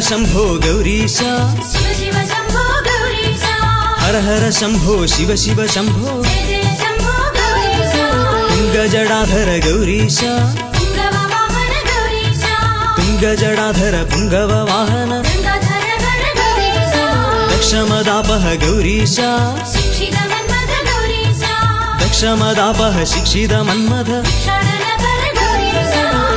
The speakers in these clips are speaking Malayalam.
शम्भो गौरीश शिव शिव शम्भो गौरीश हर हर शम्भो शिव शिव शम्भो जय जय शम्भो गौरीश तुङ्गजडाधर गौरीश पुङ्गववाहन गौरीश तुङ्गजडाधर पुङ्गव वाहन गङ्गाधर वर गौरीश दक्षमदापः गौरीश शिक्षित मन्मथ गौरीश दक्षमदापः शिक्षित मन्मथ षडनगर गौरीश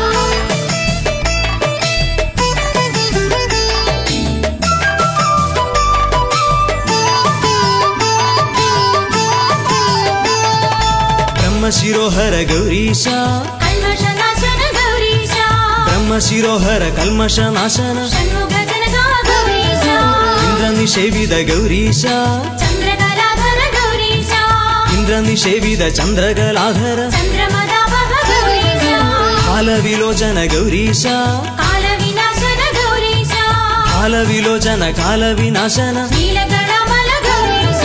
ब्रह्मशिरोहर गौरीश कल्मषनाशन गौरीश ब्रह्मशिरोहर कल्मषनाशन षण्मुखजनका गौरीश इन्द्रनिषेविद गौरीश चन्द्रकलाधर गौरीश इन्द्रनिषेविद चन्द्रकलाधर चन्द्रमदापः गौरीश कालविलोचन गौरीश कालविनाशन गौरीश कालविलोचन कालविनाशन नीलकणमल गौरीश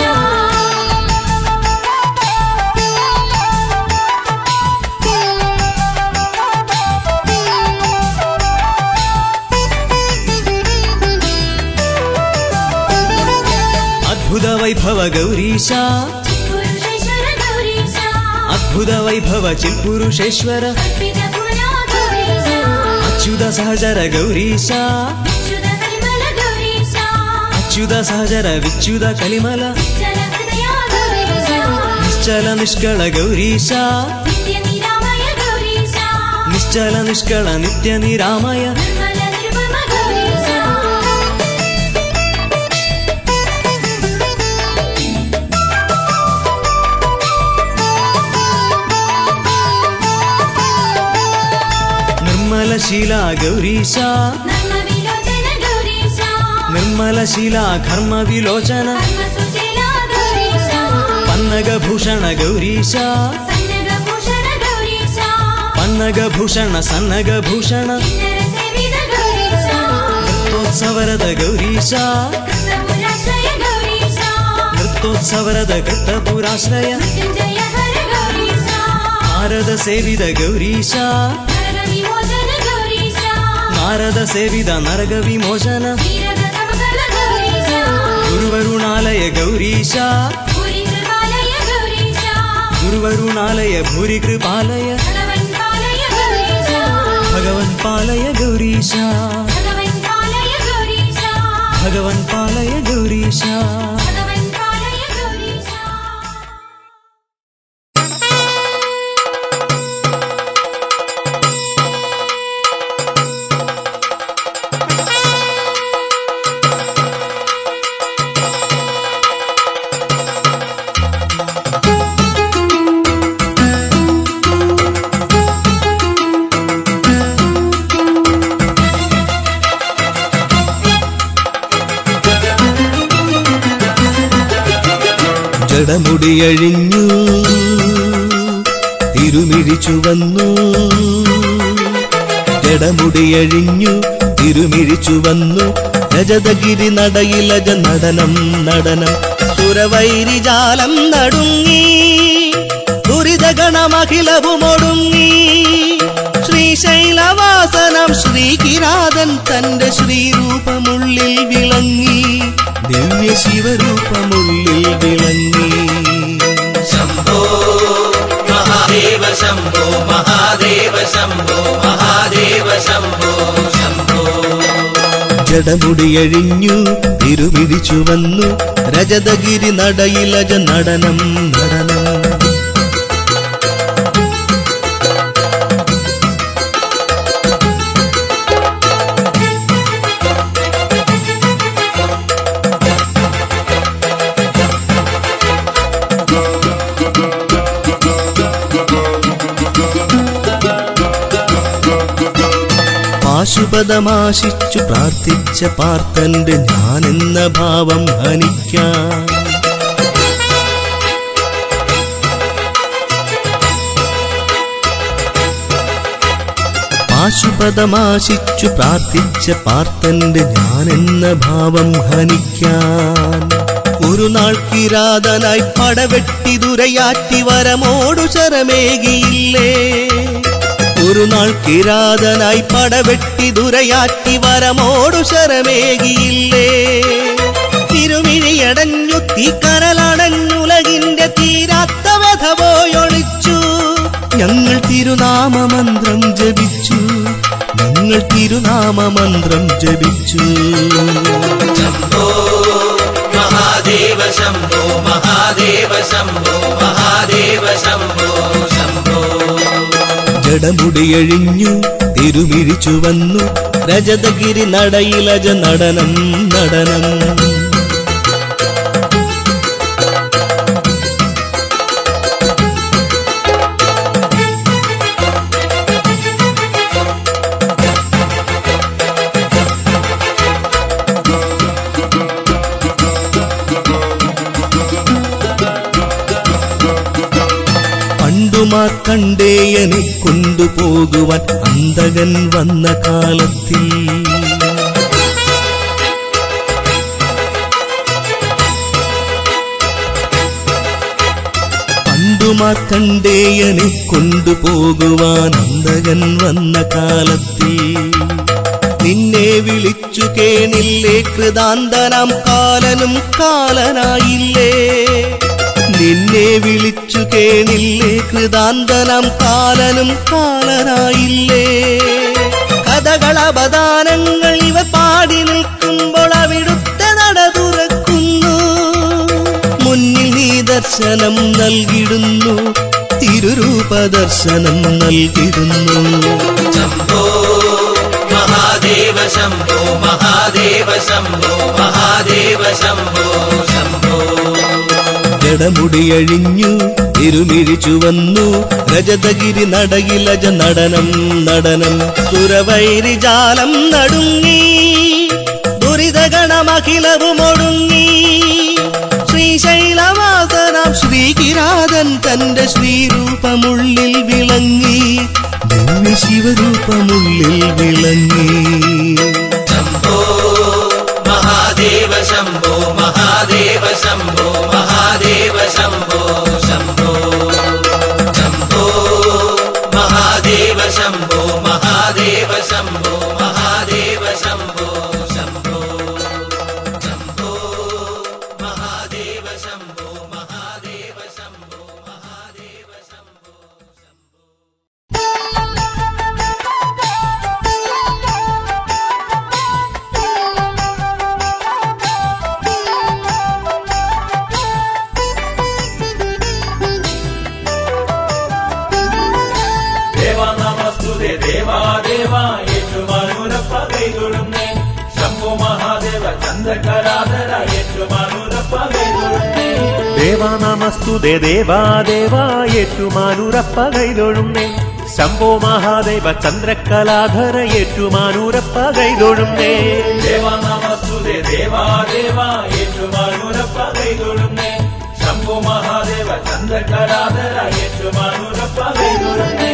अद्भुत वैभव गौरीश पुरुषेश्वर गौरीश अद्भुत वैभव चित्पुरुषेश्वर अर्पितपुरा गौरीश अच्युत सहचर गौरीश विच्युत कलिमल गौरीश अच्युत सहचर विच्युत कलिमल चलहृदया गौरीश निश्चल निष्कळ गौरीश नित्यनिरामय गौरीश निश्चल निष्कळ नित्य निरामय निर्मल निर्मम गौरीश निर्मलशीला गौरीश नर्मविलोचन गौरीश निर्मलशीला कर्मविलोचन कर्मसुशीला गौरीश पन्नगभूषण गौरीश सन्नगभूषण गौरीश पन्नगभूषण सन्नगभूषण किन्नरसेवित गौरीश नृत्योत्सवरद गौरीश कृष्णपुराश्रय गौरीश नृत्योत्सवरद कृतपुराश्रय मृत्युञ्जय हर गौरीश नारद सेविद गौरीश नरकविमोचन गौरीश नारद सेविद नरग विमोचन वीरद समकल गौरीश गुरुवरुणालय गौरीश भूरि कृपालय गौरीश गुरुवरुणालय भूरि कृपालय भगवन् पालय गौरीश भगवन् पालय गौरीश भगवन् पालय गौरीश भगवन् पालय गौरीश भगवन् पालय गौरीश ജടമുടിയഴിഞ്ഞു തിരുമിഴിച്ചു വന്നു ജടമുടിയഴിഞ്ഞു തിരുമിഴിച്ചു വന്നു രജതഗിരി നടയിലജ നടനം നടനം സുരവൈരിജാലം നടുങ്ങി ദുരിതഗണമഖിലവുമൊടുങ്ങി ശ്രീശൈലവാസനം ശ്രീകിരാതൻ തന്റെ ശ്രീരൂപമുള്ളിൽ വിളങ്ങി ദിവ്യ ശിവരൂപമുള്ളിൽ വിളങ്ങി शम्भो महादेव शम्भो महादेव शम्भो महादेव शम्भो शम्भो ജടമുടിയഴിഞ്ഞു തിരുവിഴിച്ചു വന്നു രജതഗിരി നടയിലജ നടനം നടനം പാശുപതമാശിച്ചു പ്രാർത്ഥിച്ച പാർത്തന്റെ ഞാനെന്ന ഭാവം ഹനിക്കാൻ പാശുപതമാശിച്ചു പ്രാർത്ഥിച്ച പാർത്തന്റെ ഞാനെന്ന ഭാവം ഹനിക്കാൻ ഒരു നാൾ കിരാതനായി പടവെട്ടി ദുരയാറ്റി വരമോടു ശരമേകിയില്ലേ ഒരു നാൾ കിരാതനായി പടവെട്ടി ദുരയാറ്റി വരമോടു ശരമേകിയില്ലേ തിരുമിഴിയടഞ്ഞു തീക്കനലടഞ്ഞുലകിന്റെ തീരാത്ത വ്യഥ പോയൊളിച്ചു ഞങ്ങൾ തിരുനാമമന്ത്രം ജപിച്ചു ഞങ്ങൾ തിരുനാമമന്ത്രം ജപിച്ചു ശംഭോ മഹാദേവ ശംഭോ മഹാദേവ ശംഭോ മഹാദേവ ശംഭോ ശംഭോ ജടമുടിയഴിഞ്ഞു തിരുമിഴിച്ചു വന്നു രജതഗിരി നടയിലജ നടനം നടനം പണ്ടുമാ കണ്ടേയനെ കൊണ്ടുപോകുവാൻ അന്തകൻ വന്ന കാലത്തിൽ പണ്ടുമാ കണ്ടേയനെ കൊണ്ടുപോകുവാൻ അന്തകൻ വന്ന കാലത്തിൽ നിന്നെ വിളിച്ചു കേണില്ലേ കൃതാന്തനാം കാലനും കാലനായില്ലേ നിന്നെ വിളിച്ചു കേണില്ലേ കൃതാന്തനം കാലനും കാലനായില്ലേ കഥകളപദാനങ്ങൾ ഇവ പാടി നിൽക്കുമ്പോൾ അവിടുത്തെ നട തുറക്കുന്നു മുന്നിൽ നീ ദർശനം നൽകിടുന്നു തിരുരൂപ ദർശനം നൽകിടുന്നു ശംഭോ മഹാദേവ ശംഭോ മഹാദേവ ശംഭോ മഹാദേവ ശംഭോ ശംഭോ ജടമുടിയഴിഞ്ഞു തിരുമിഴിച്ചു വന്നു രജതഗിരി നടയിലജ നടനം നടനം സുരവൈരിജാലം നടുങ്ങി ദുരിതഗണമഖിലവും ഒടുങ്ങി ശ്രീശൈലവാസനാം ശ്രീകിരാതൻ തന്റെ ശ്രീരൂപമുള്ളിൽ വിളങ്ങി ദിവ്യ ശിവരൂപമുള്ളിൽ വിളങ്ങി ശംഭോ മഹാദേവ ശംഭോ മഹാദേവ ശംഭോ മഹാദേവ ശംഭോ ശംഭോ ശംഭോ മഹാദേവ ശംഭോ മഹാദേവ ശംഭോ മഹാദേവ ശംഭോ ശംഭോ ശംഭോ മഹാദേവ ശംഭോ മഹാദേവ ശംഭോ മഹാദേവ ശംഭോ ದೇವ ನಮಸ್ತುತೆ ದೇವ ದೇವ ಹೆಚ್ಚು ಮಾನೂರಪ್ಪ ಕೈಗೊಳ್ಳುನ್ನೆ ಶಂಭು ಮಹಾದೇವ ಚಂದ್ರಕರಾಧರ ಹೆಚ್ಚು ಮಾನೂರಪ್ಪ ಕೈಗೊಳ್ಳುನ್ನೆ ദേവാ നമസ്തുതേ ദേവാ ദേവാ ഏറ്റുമാനൂരപ്പ കൈതൊഴുന്നേ ശംഭോ മഹാദേവ ചന്ദ്രകലാധര ഏറ്റുമാനൂരപ്പ കൈതൊഴുന്നേ ದೇವ ನಮಸ್ತುತೆ ದೇವ ದೇವ ಹೆಚ್ಚು ಮಾನೂರಪ್ಪ ಕೈಗೊಳ್ಳುನ್ನೆ ಶಂಭು ಮಹಾದೇವ ಚಂದ್ರಕರಾಧರ ಹೆಚ್ಚು ಮಾನೂರಪ್ಪ ಕೈಗೊಳ್ಳುನ್ನೆ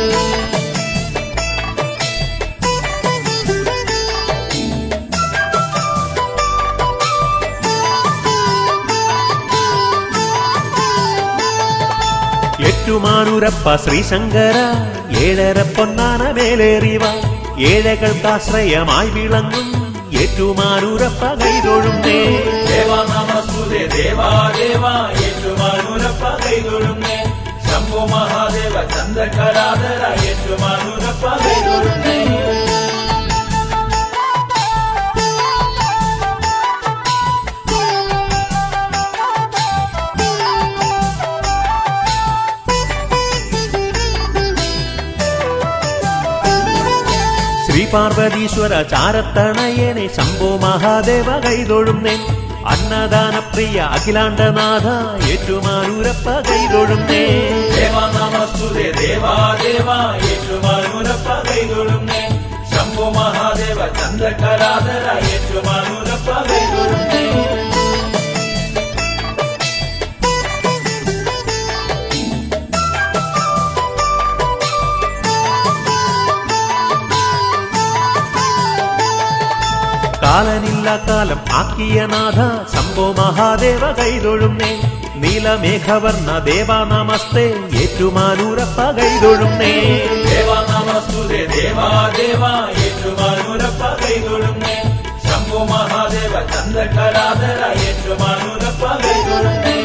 ഏറ്റുമാനൂരപ്പ ശ്രീശങ്കര ഏഴര പൊന്നാന മേലേറിവ ഏഴകൾക്കാശ്രയമായി വിളങ്ങും ഏറ്റുമാനൂരപ്പ കൈതൊഴുന്നേ ದೇವ ನಮಸ್ತುತೆ ದೇವ ದೇವ ಹೆಚ್ಚು ಮಾನೂರಪ್ಪ ಕೈಗೊಳ್ಳುನ್ನೆ ಶಂಭು ಮಹಾದೇವ ಚಂದ್ರಕರಾಧರ ಹೆಚ್ಚು ಮಾನೂರಪ್ಪ ಕೈಗೊಳ್ಳುನ್ನೆ ശ്രീപാർവതീശ്വര ചാരത്തണയനെ ശംഭോ മഹാദേവ കൈതൊഴുന്നേ അന്നദാന പ്രിയ അഖിലാണ്ടനാഥ ഏറ്റുമാനൂരപ്പ കൈതൊഴുന്നേ ದೇವ ನಮಸ್ತುತೆ ದೇವ ದೇವ ಹೆಚ್ಚು ಮಾನೂರಪ್ಪ ಕೈಗೊಳ್ಳುನ್ನೆ ಶಂಭು ಮಹಾದೇವ ಚಂದ್ರಕರಾಧರ ಹೆಚ್ಚು ಮಾನೂರಪ್ಪ ಕೈಗೊಳ್ಳುನ್ನೆ കാലനില്ല കാലം ആക്കിയ നാഥ ശംഭോ മഹാദേവ കൈതൊഴുന്നേ നീലമേഘവർണ്ണ ദേവ നമസ്തേ ഏറ്റുമാനൂരപ്പ കൈതൊഴുന്നേ ದೇವ ನಮ നമസ്തുതേ ദേവാദേവ ഏറ്റുമാനൂരപ്പ കൈതൊഴുന്നേ ശംഭു മഹാദേവ ചന്ദ്രകലാധര ഏറ്റുമാനൂരപ്പ കൈതൊഴുന്നേ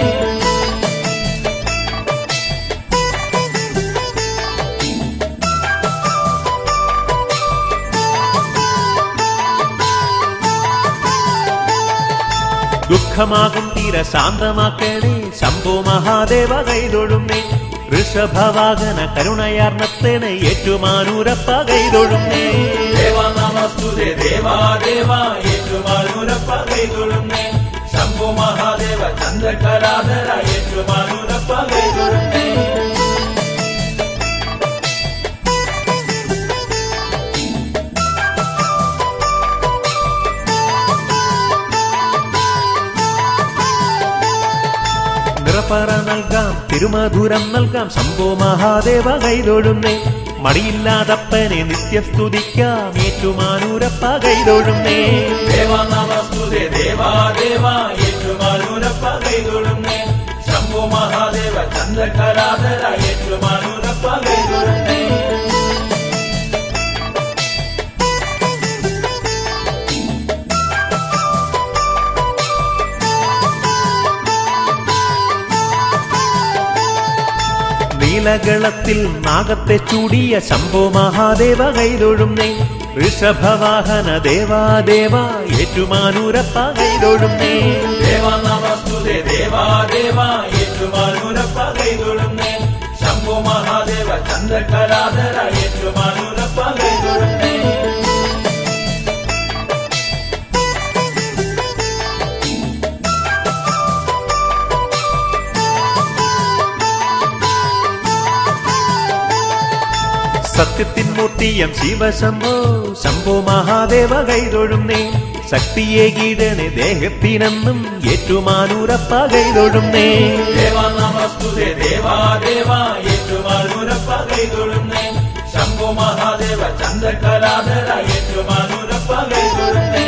ദുഃഖമാകും തീര ശാന്തമാക്കണേ ശംഭു മഹാദേവ കൈതൊഴുന്നേ ഋഷഭവാഹന കരുണയാർന്നത്തേനെ ഏറ്റുമാനൂരപ്പ കൈതൊഴുന്നേ ദേവ നമസ്തുതേ ദേവാദേവ ഏറ്റുമാനൂരപ്പ കൈതൊഴുന്നേ ശംഭു മഹാദേവ ചന്ദ്രകലാധര ഏറ്റുമാനൂരപ്പ കൈതൊഴുന്നേ നിറപ്പറ നൽകാം തിരുമധുരം നൽകാം ശംഭോ മഹാദേവ കൈതൊഴുന്നേ മടിയില്ലാതപ്പനെ നിത്യസ്തുതിക്കാം ഏറ്റുമാനൂരപ്പ കൈതൊഴുന്നേ ദേവ നമസ്തുതേ ദേവാദേവ ഏറ്റുമാനൂരപ്പ കൈതൊഴുന്നേ ശംഭു മഹാദേവ ചന്ദ്രകലാധര ഏറ്റുമാനൂരപ്പ കൈതൊഴുന്നേ നീലകളത്തിൽ നാഗത്തെ ചൂടിയ ശംഭോ മഹാദേവ കൈതൊഴുന്നേ ഋഷഭവാഹന ദേവാദേവ ഏറ്റുമാനൂരപ്പ കൈതൊഴുന്നേ ദേവ നമസ്തുതേ ദേവാദേവ ഏറ്റുമാനൂരപ്പ കൈതൊഴുന്നേ ശംഭു മഹാദേവ ചന്ദ്രകലാധര ഏറ്റുമാനൂരപ്പ കൈതൊഴുന്നേ സത്യത്തിൻ മൂർത്തിയം ശിവശംഭോ ശംഭോ മഹാദേവ കൈതൊഴുന്നേ ശക്തിയെ കീഴണേ ദേഹത്തിനെന്നും ഏറ്റുമാനൂരപ്പ കൈതൊഴുന്നേ ദേവ നമസ്തുതേ ദേവാദേവ ഏറ്റുമാനൂരപ്പ കൈതൊഴുന്നേ ശംഭു മഹാദേവ ചന്ദ്രകലാധര ഏറ്റുമാനൂരപ്പ കൈതൊഴുന്നേ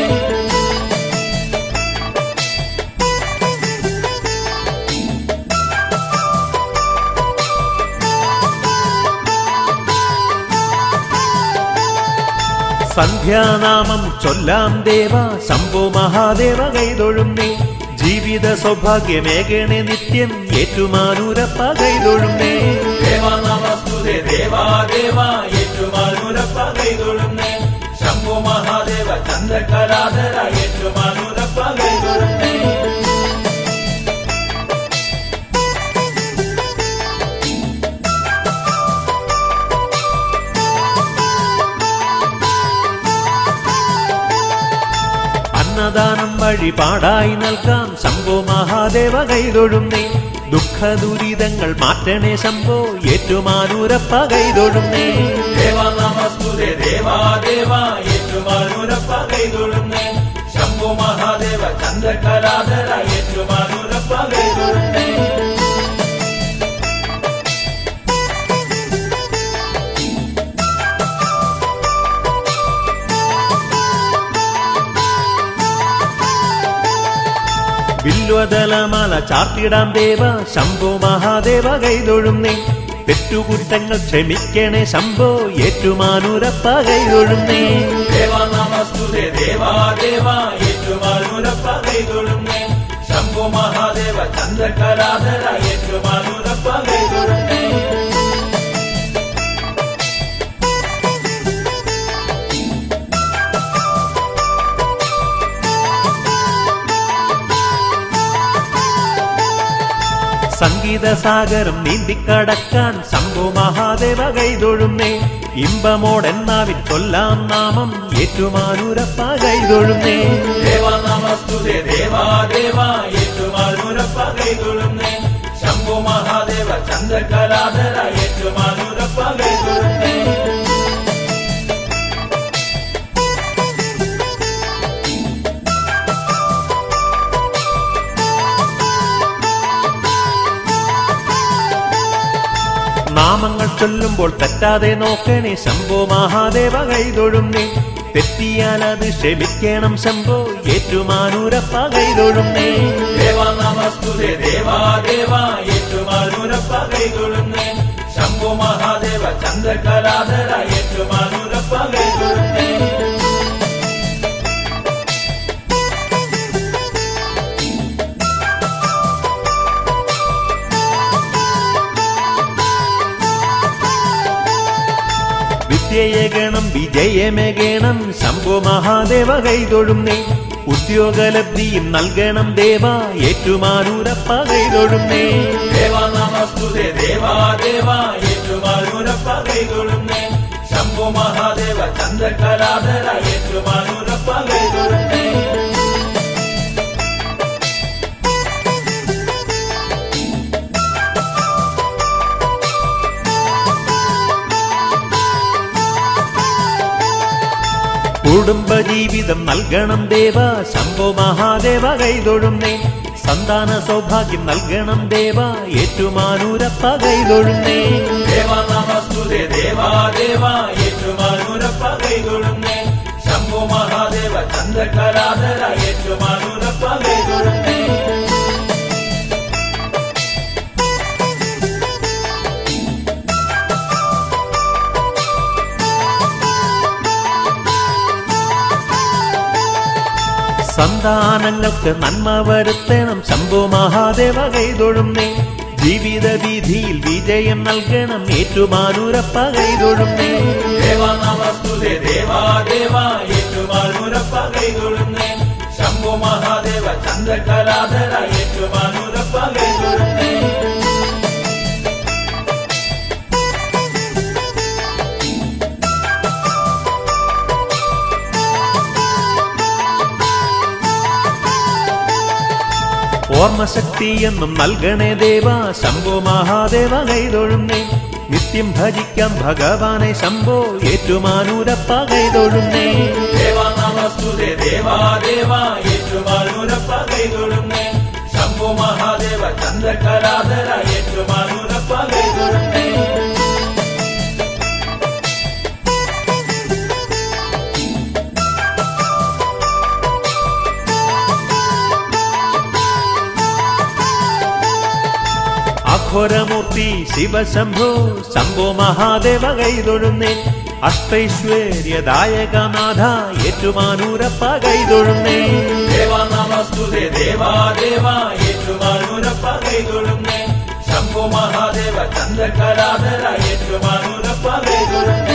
സന്ധ്യാനാമം ചൊല്ലാം ദേവ ശംഭോ മഹാദേവ കൈതൊഴുന്നേ ജീവിത സൗഭാഗ്യമേകണേ നിത്യം ഏറ്റുമാനൂരപ്പ കൈതൊഴുന്നേ ദേവ നമസ്തുതേ ദേവാദേവ ഏറ്റുമാനൂരപ്പ കൈതൊഴുന്നേ ശംഭു മഹാദേവ ചന്ദ്രകലാധര ഏറ്റുമാനൂരപ്പ കൈതൊഴുന്നേ അന്നദാനം വഴിപാടായി നൽകാം ശംഭോ മഹാദേവ കൈതൊഴുന്നേ ദുഃഖ ദുരിതങ്ങൾ മാറ്റണേ ശംഭോ ഏറ്റുമാനൂരപ്പ കൈതൊഴുന്നേ ദേവ നമസ്തുതേ ദേവാദേവ ഏറ്റുമാനൂരപ്പ കൈതൊഴുന്നേ ശംഭു മഹാദേവ ചന്ദ്രകലാധര ഏറ്റുമാനൂരപ്പ കൈതൊഴുന്നേ വില്വദലമാല ചാർത്തിടാം ദേവ ശംഭോ മഹാദേവ കൈതൊഴുന്നേ തെറ്റുകുറ്റങ്ങൾ ക്ഷമിക്കണേ ശംഭോ ഏറ്റുമാനൂരപ്പ കൈതൊഴുന്നേ ദേവ നമസ്തുതേ ദേവാദേവ ഏറ്റുമാനൂരപ്പ കൈതൊഴുന്നേ ശംഭു മഹാദേവ ചന്ദ്രകലാധര ഏറ്റുമാനൂരപ്പ കൈതൊഴുന്നേ സംഗീത സാഗരം നീന്തിക്കടക്കാൻ ശംഭു മഹാദേവ കൈതൊഴുന്നേ ഇമ്പമോടെന്നാവിൽ കൊല്ലാം നാമം ഏറ്റുമാനൂരപ്പ കൈതൊഴുന്നേ ദേവ നമസ്തുതേ ദേവാദേവ ഏറ്റുമാനൂരപ്പ കൈതൊഴുന്നേ ശംഭു മഹാദേവ ചന്ദ്രകലാധര ഏറ്റുമാനൂരപ്പ കൈതൊഴുന്നേ നാമങ്ങൾ ചൊല്ലുമ്പോൾ തെറ്റാതെ നോക്കണേ ശംഭോ മഹാദേവ കൈതൊഴുന്നേ തെറ്റിയാൽ അത് ക്ഷമിക്കണം ശംഭോ ഏറ്റുമാനൂരപ്പ കൈതൊഴുന്നേ ദേവ നമസ്തുതേ ദേവാദേവ ഏറ്റുമാനൂരപ്പ കൈതൊഴുന്നേ ശംഭു ಶಂಭು ಮಹಾದೇವ ಚಂದ್ರಕಲಾಧರ ಏറ്റുമാനൂരಪ್ಪ ಕೈಗೊಳ್ಳುತ್ತೇ വിദ്യയെ ഗണം വിജയമേ ഗണം ശംഭു മഹാദേവ കൈതൊഴുന്നേ ഉദ്യോഗലബ്ധിയും നൽകണം ദേവ ഏറ്റുമാനൂരപ്പ കൈതൊഴുന്നേ ದೇವ ನಮಸ್ತುತೆ ದೇವಾ ದೇವ ಏറ്റുമാനൂരಪ್ಪ ಕೈಗೊಳ್ಳುತ್ತೇ ಶಂಭು ಮಹಾದೇವ ಚಂದ್ರಕಲಾಧರ ಏറ്റുമാനൂರಪ್ಪ ಕೈಗೊಳ್ಳುತ್ತೇ കുടുംബജീവിതം നൽകണം ദേവ ശംഭു മഹാദേവ കൈതൊഴുന്നേ സന്താന സൗഭാഗ്യം നൽകണം ദേവ ഏറ്റുമാനൂരപ്പ കൈതൊഴുന്നേ ದೇವ ನಮಸ್ತುತೆ ದೇವಾ ದೇವ ಏറ്റുമാനൂരಪ್ಪ ಕೈಗೊಳ್ಳುತ್ತೇ ಶಂಭು ಮಹಾದೇವ ಚಂದ್ರಕಲಾಧರ ಏറ്റുമാനൂರಪ್ಪ ಕೈಗೊಳ್ಳುತ್ತೇ സന്താനങ്ങൾക്ക് നന്മ വരുത്തണം ശംഭു മഹാദേവ കൈതൊഴുന്നേ ജീവിത വീതിയിൽ വിജയം നൽകണം ഏറ്റുമാനൂരപ്പ കൈതൊഴുന്നേ ದೇವ ನಮಸ್ತುತೆ ದೇವಾ ದೇವ ಏറ്റുമാനൂരಪ್ಪ ಕೈಗೊಳ್ಳುತ್ತೇ ಶಂಭು ಮಹಾದೇವ ಚಂದ್ರಕಲಾಧರ ಏറ്റുമാനൂರಪ್ಪ ಕೈಗೊಳ್ಳುತ್ತೇ ഓർമ്മശക്തി എന്നും നൽകണേ ദേവ ശംഭു മഹാദേവ കൈതൊഴുന്നേ നിത്യം ഭജിക്കാം ഭഗവാനെ ശംഭോ ഏറ്റുമാനൂരപ്പ കൈതൊഴുന്നേ ದೇವ ನಮಸ್ತುತೆ ದೇವಾ ದೇವ ಏറ്റുമാനൂരಪ್ಪ ಕೈಗೊಳ್ಳುತ್ತೇ ಶಂಭು ಮಹಾದೇವ ಚಂದ್ರಕಲಾಧರ ಏറ്റുമാനൂರಪ್ಪ ಕೈಗೊಳ್ಳುತ್ತೇ അഘോരമൂർത്തി ശിവശംഭോ ശംഭോ മഹാദേവ കൈതൊഴുന്നേ അഷ്ടൈശ്വര്യദായകനാഥ ഏറ്റുമാനൂരപ്പ കൈതൊഴുന്നേ ದೇವ ನಮಸ್ತುತೆ ದೇವಾ ದೇವ ಏറ്റുമാനൂരಪ್ಪ ಕೈಗೊಳ್ಳುತ್ತೇ ಶಂಭು ಮಹಾದೇವ ಚಂದ್ರಕಲಾಧರ ಏറ്റുമാനൂರಪ್ಪ ಕೈಗೊಳ್ಳುತ್ತೇ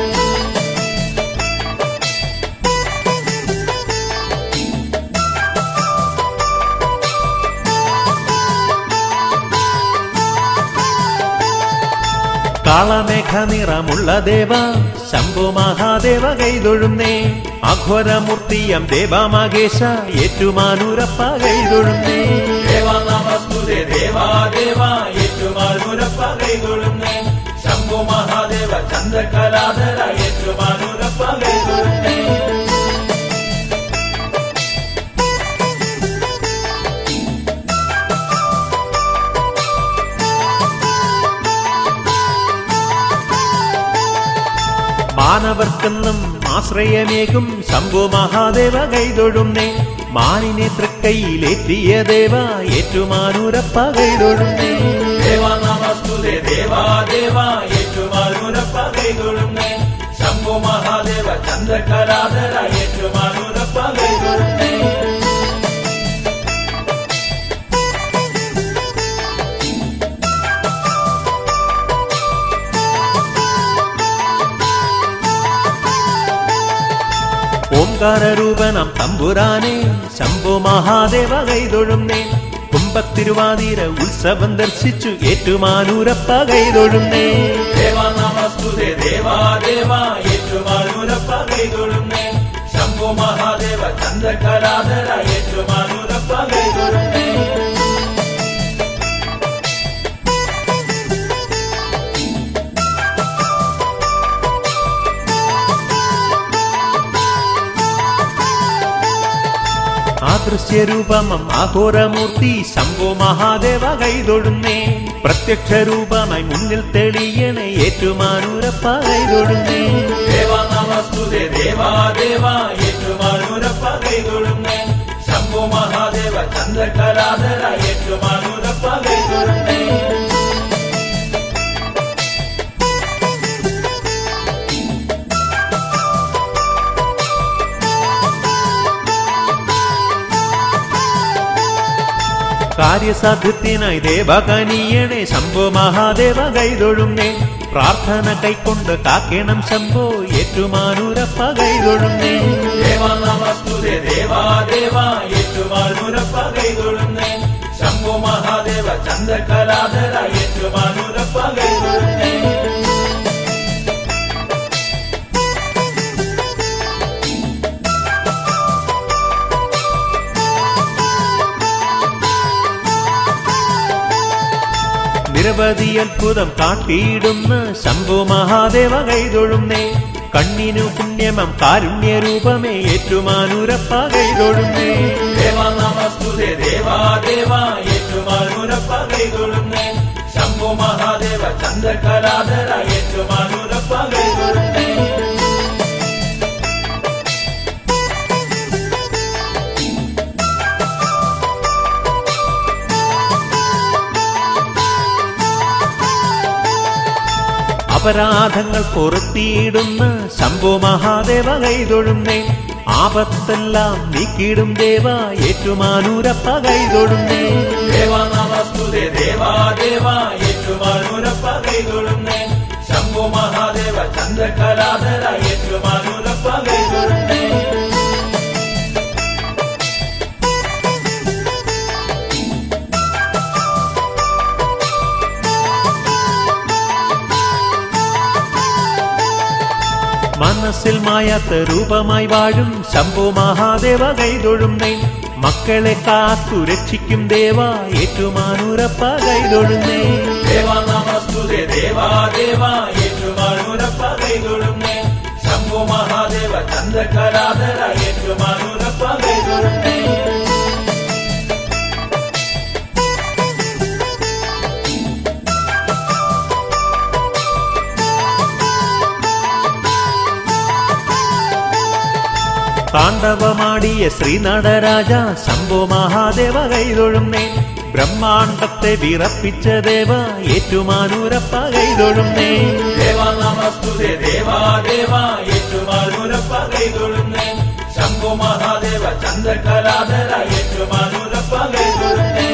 കാളമേഘ നിറമുള്ള ദേവ ശംഭു മഹാദേവ കൈതൊഴുന്നേ അഘോരമൂർത്തിയം ദേവ മഹേശ ഏറ്റുമാനൂരപ്പ കൈതൊഴുന്നേ ದೇವ ನಮಸ್ತುತೆ ದೇವಾ ದೇವ ಏറ്റുമാനൂരಪ್ಪ ಕೈಗೊಳ್ಳುತ್ತೇ ಶಂಭು ಮಹಾದೇವ ಚಂದ್ರಕಲಾಧರ ಏറ്റുമാനൂರಪ್ಪ ಕೈಗೊಳ್ಳುತ್ತೇ മാനവർക്കെന്നും ആശ്രയമേകും ശംഭു മഹാദേവ കൈതൊഴുന്നേ മാനിനെ തൃക്കൈയിലെത്തിയ ദേവ ഏറ്റുമാനൂരപ്പ കൈതൊഴുന്നേ ದೇವ ನಮಸ್ತುತೆ ದೇವಾ ದೇವ ಏറ്റുമാനൂരಪ್ಪ ಕೈಗೊಳ್ಳುತ್ತೇ ಶಂಭು ಮಹಾದೇವ ಚಂದ್ರಕಲಾಧರ ಏറ്റുമാനൂರಪ್ಪ ಕೈಗೊಳ್ಳುತ್ತೇ ഓംകാരൂപനം തമ്പുരാനെ ശംഭു മഹാദേവ കൈതൊഴുന്നേ കുംഭത്തിരുവാതിര ഉത്സവം ദർശിച്ചു ഏറ്റുമാനൂരപ്പ കൈതൊഴുന്നേ ದೇವ ನಮಸ್ತುತೆ ದೇವಾ ದೇವ ಏറ്റുമാനൂരಪ್ಪ ಕೈಗೊಳ್ಳುತ್ತೇ ಶಂಭು ಮಹಾದೇವ ಚಂದ್ರಕಲಾಧರ ಏറ്റുമാനൂರಪ್ಪ ಕೈಗೊಳ್ಳುತ್ತೇ ആദൃശ്യരൂപമം ആഘോരമൂർത്തി ശംഭു മഹാദേവ കൈതൊഴുന്നേ പ്രത്യക്ഷ രൂപമായി മുന്നിൽ തെളിയണേ ഏറ്റുമാനൂരപ്പ കൈതൊഴുന്നേ ದೇವ ನಮಸ್ತುತೆ ದೇವಾ ದೇವ ಏറ്റുമാനൂരಪ್ಪ ಕೈಗೊಳ್ಳುತ್ತೇ ಶಂಭು ಮಹಾದೇವ ಚಂದ್ರಕಲಾಧರ ಏറ്റുമാനൂರಪ್ಪ ಕೈಗೊಳ್ಳುತ್ತೇ കാര്യസാധ്യത്തിനായി ദേവകനീയണേ ശംഭോ മഹാദേവ കൈതൊഴുന്നേ പ്രാർത്ഥന കൈക്കൊണ്ട് കാക്കണം ശംഭോ ഏറ്റുമാനൂരപ്പ കൈതൊഴുന്നേ ദേവാ നമസ്തുതേ ദേവാ ദേവാ ഏറ്റുമാനൂരപ്പ കൈതൊഴുന്നേ ശംഭു മഹാദേവ ചന്ദ്രകലാധര ഏറ്റുമാനൂരപ്പ കൈതൊഴുന്നേ നിരവധി അത്ഭുതം കാട്ടിയിടുന്ന ശംഭു മഹാദേവ കൈതൊഴുന്നേ കണ്ണിനു പുണ്യമം കാരുണ്യരൂപമേ ഏറ്റുമാനൂരപ്പ കൈതൊഴുന്നേ ദേവാ നമസ്തുതേ ദേവാ ദേവാ ഏറ്റുമാനൂരപ്പ കൈതൊഴുന്നേ ശംഭു മഹാദേവ ചന്ദ്രകലാധര ഏറ്റുമാനൂരപ്പ കൈതൊഴുന്നേ അപരാധങ്ങൾ പൊറുത്തിയിടുന്ന ശംഭു മഹാദേവ കൈതൊഴുന്നേ ആപത്തെല്ലാം നീക്കിയിടും ദേവ ഏറ്റുമാനൂരപ്പ കൈതൊഴുന്നേ ദേവാ നമസ്തുതേ ദേവാ ദേവാ ഏറ്റുമാനൂരപ്പ കൈതൊഴുന്നേ ശംഭു മഹാദേവ ചന്ദ്രകലാധര ഏറ്റുമാനൂരപ്പ കൈതൊഴുന്നേ മനസ്സിൽ മായാത്ത രൂപമായി വാഴും ശംഭു മഹാദേവ കൈതൊഴുന്നേ മക്കളെ കാത്തു രക്ഷിക്കും ദേവ ഏറ്റുമാനൂരപ്പ കൈതൊഴുന്നേ ദേവാ നമസ്തുതേ ദേവാ ദേവാ ഏറ്റുമാനൂരപ്പ കൈതൊഴുന്നേ ശംഭു മഹാദേവ ചന്ദ്രകലാധര ഏറ്റുമാനൂരപ്പ കൈതൊഴുന്നേ താണ്ഡവമാടിയ ശ്രീനടരാജ ശംഭോ മഹാദേവ കൈതൊഴുന്നേ ബ്രഹ്മാണ്ടത്തെ വിറപ്പിച്ച ദേവ ഏറ്റുമാനൂരപ്പ കൈതൊഴുന്നേ ദേവാ നമസ്തുതേ ദേവാ ദേവാ ഏറ്റുമാനൂരപ്പ കൈതൊഴുന്നേ ശംഭു മഹാദേവ ചന്ദ്രകലാധര ഏറ്റുമാനൂരപ്പ കൈതൊഴുന്നേ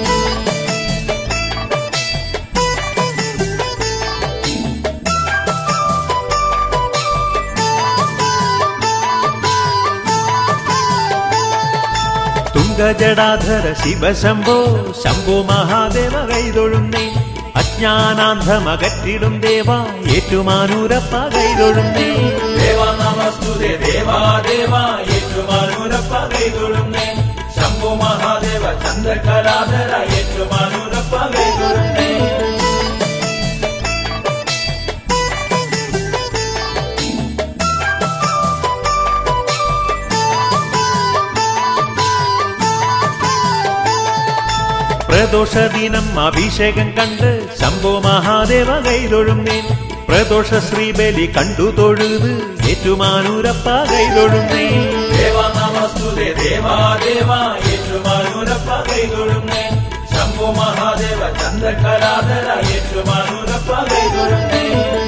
തുങ്കജടാധര ശിവശംഭോ ശംഭോ മഹാദേവ കൈതൊഴുന്നേ അജ്ഞാനാന്ധമകറ്റിടും ദേവ ഏറ്റുമാനൂരപ്പ കൈതൊഴുന്നേ ദേവാ നമസ്തുതേ ദേവാ ദേവാ ഏറ്റുമാനൂരപ്പ കൈതൊഴുന്നേ ശംഭു മഹാദേവ ചന്ദ്രകലാധര ഏറ്റുമാനൂരപ്പ കൈതൊഴുന്നേ പ്രദോഷ ദിനം അഭിഷേകം കണ്ട് ശംഭോ മഹാദേവ കൈതൊഴുന്നേ പ്രദോഷ ശ്രീബലി കണ്ടു തൊഴുത് ഏറ്റുമാനൂരപ്പ കൈതൊഴുന്നേ ദേവാ നമസ്തുതേ ദേവാ ദേവാ ഏറ്റുമാനൂരപ്പ കൈതൊഴുന്നേ ശംഭു മഹാദേവ ചന്ദ്രകലാധര ഏറ്റുമാനൂരപ്പ കൈതൊഴുന്നേ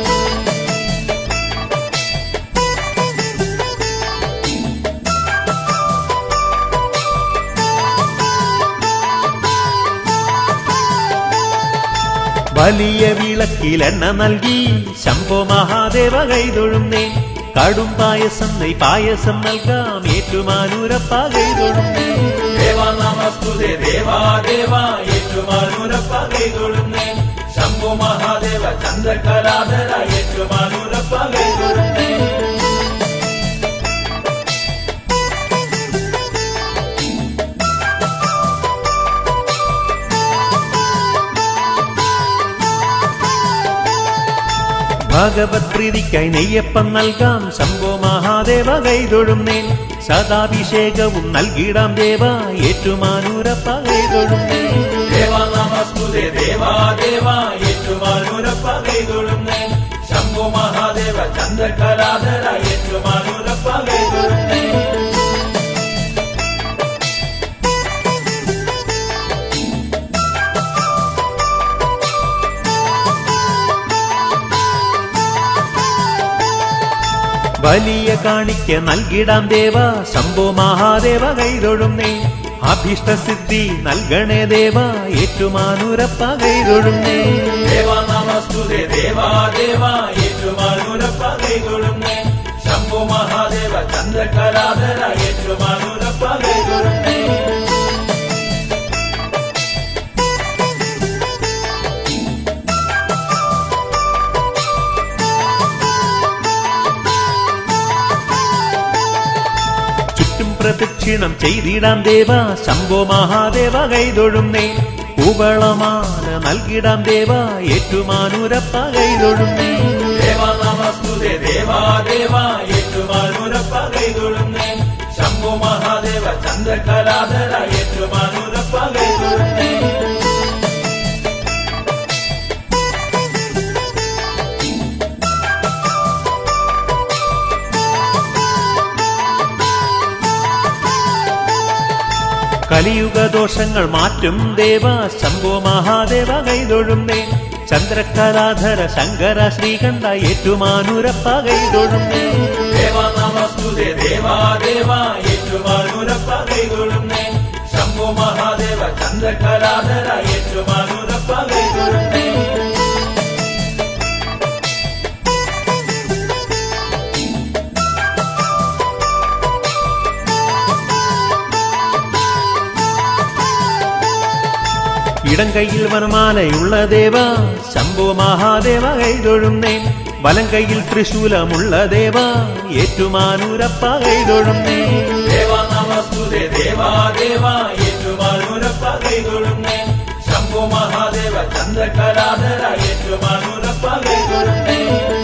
വലിയ വിളക്കിലെണ്ണ നൽകി ശംഭോ മഹാദേവ കൈതൊഴുന്നേ കടും പായസം നെയ് പായസം നൽകാം ഏറ്റുമാനൂരപ്പ കൈതൊഴുന്നേ ദേവാ നമസ്തുതേ ദേവാ ദേവാ ഏറ്റുമാനൂരപ്പ കൈതൊഴുന്നേ ശംഭു മഹാദേവ ചന്ദ്രകലാധര ഏറ്റുമാനൂരപ്പ കൈതൊഴുന്നേ ഭഗവത് പ്രീതിക്കായി നെയ്യപ്പം നൽകാം ശംഭോ മഹാദേവ കൈതൊഴുന്നേ സദാഭിഷേകവും നൽകിടാം ദേവ ഏറ്റുമാനൂരപ്പ കൈതൊഴുന്നേ ദേവാ നമസ്തുതേ ദേവാ ദേവാ ഏറ്റുമാനൂരപ്പ കൈതൊഴുന്നേ ശംഭു മഹാദേവ ചന്ദ്രകലാധര ഏറ്റുമാനൂരപ്പ കൈതൊഴുന്നേ വലിയ കാണിക്ക നൽകിടാം ദേവ ശംഭോ മഹാദേവ കൈതൊഴുന്നേ അഭീഷ്ടസിദ്ധി നൽകണേ ദേവ ഏറ്റുമാനൂരപ്പ കൈതൊഴുന്നേ ദേവ നമസ്തുതേ ദേവാ ദേവ ഏറ്റുമാനൂരപ്പ കൈതൊഴുന്നേ ശംഭു മഹാദേവ ചന്ദ്രകലാധര ഏറ്റുമാനൂരപ്പ കൈതൊഴുന്നേ ചുറ്റും പ്രദക്ഷിണം ചെയ്തിടാം ദേവ ശംഭോ മഹാദേവ കൈതൊഴുന്നേ കൂവളമാല നൽകിടാം ദേവ ഏറ്റുമാനൂരപ്പ കൈതൊഴുന്നേ ദേവ നമസ്തുതേ ദേവാ ദേവ ഏറ്റുമാനൂരപ്പ കൈതൊഴുന്നേ ശംഭു മഹാദേവ ചന്ദ്രകലാധര ഏറ്റുമാനൂരപ്പ കൈതൊഴുന്നേ കലിയുഗ ദോഷങ്ങൾ മാറ്റും ദേവ ശംഭോ മഹാദേവ കൈതൊഴുന്നേ ചന്ദ്രകലാധര ശങ്കര ശ്രീകണ്ഠ ഏറ്റുമാനൂരപ്പ കൈതൊഴുന്നേ ദേവ നമസ്തുതേ ദേവാ ദേവ ഏറ്റുമാനൂരപ്പ കൈതൊഴുന്നേ ശംഭു മഹാദേവ ചന്ദ്രകലാധര ഏറ്റുമാനൂരപ്പ കൈതൊഴുന്നേ ഇടം കയ്യിൽ വനമാലയുള്ള ദേവ ശംഭോ മഹാദേവ കൈതൊഴുന്നേ വലം കയ്യിൽ തൃശൂലമുള്ള ദേവ ഏറ്റുമാനൂരപ്പ കൈതൊഴുന്നേ ദേവ നമസ്തുതേ ദേവാ ദേവ ഏറ്റുമാനൂരപ്പ കൈതൊഴുന്നേ ശംഭു മഹാദേവ ചന്ദ്രകലാധര ഏറ്റുമാനൂരപ്പ കൈതൊഴുന്നേ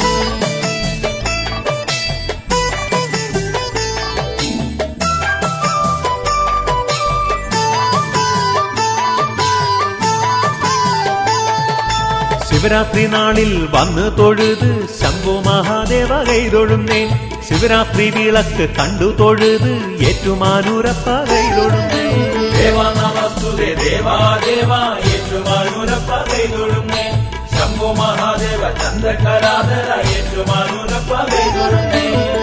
ശിവരാത്രി നാളിൽ വന്ന് തൊഴുത് ശംഭു മഹാദേവ കൈതൊഴുന്നേ ശിവരാത്രി വിളക്ക് കണ്ടു തൊഴുത് ഏറ്റുമാനൂരപ്പ കൈതൊഴുന്നേ ദേവ നമസ്തുതേ ദേവാ ദേവ ഏറ്റുമാനൂരപ്പ കൈതൊഴുന്നേ ശംഭു മഹാദേവ ചന്ദ്രകലാധര ഏറ്റുമാനൂരപ്പ കൈതൊഴുന്നേ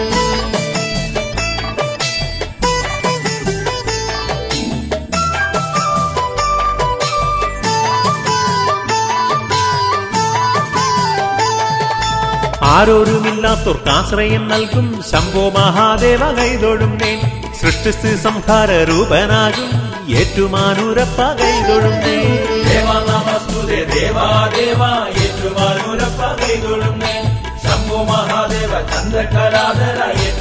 ആരോരുമില്ലാത്തോർക്ക് ആശ്രയം നൽകും ശംഭോ മഹാദേവ കൈതൊഴുന്നേ സൃഷ്ടിസ്ഥി സംഹാര രൂപനാകും ഏറ്റുമാനൂരപ്പ കൈതൊഴുന്നേ ദേവ നമസ്തുതേ ദേവാ ദേവ ഏറ്റുമാനൂരപ്പ കൈതൊഴുന്നേ ശംഭു മഹാദേവ ചന്ദ്രകലാധര